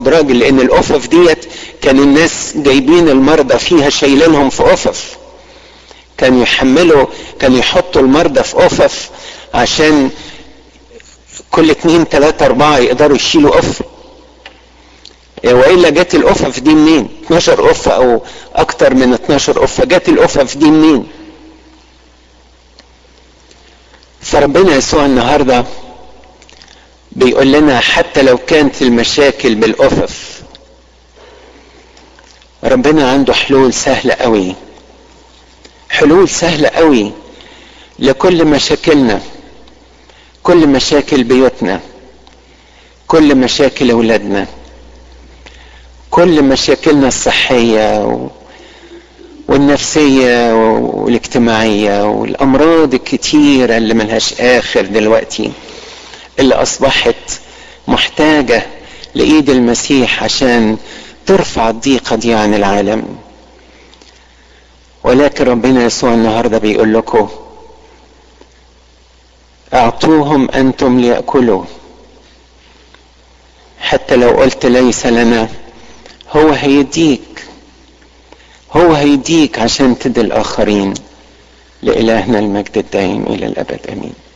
راجل لان الافف ديت كان الناس جايبين المرضى فيها شايلينهم في افف كانوا يحملوا كانوا يحطوا المرضى في افف عشان كل اتنين تلاتة اربعة يقدروا يشيلوا افة والا جت الافف دي منين 12 افة او اكتر من 12 افة جت الافف دي منين فربنا يسوع النهارده بيقول لنا حتى لو كانت المشاكل بالافف ربنا عنده حلول سهلة قوي حلول سهلة قوي لكل مشاكلنا كل مشاكل بيوتنا كل مشاكل اولادنا كل مشاكلنا الصحية والنفسية والاجتماعية والامراض الكتيرة اللي ملهاش اخر دلوقتي اللي اصبحت محتاجة لايد المسيح عشان ترفع الضيقة دي عن العالم ولكن ربنا يسوع النهارده بيقول لكم اعطوهم انتم ليأكلوا حتى لو قلت ليس لنا هو هيديك هو هيديك عشان تدي الاخرين لالهنا المجد الدائم الى الابد امين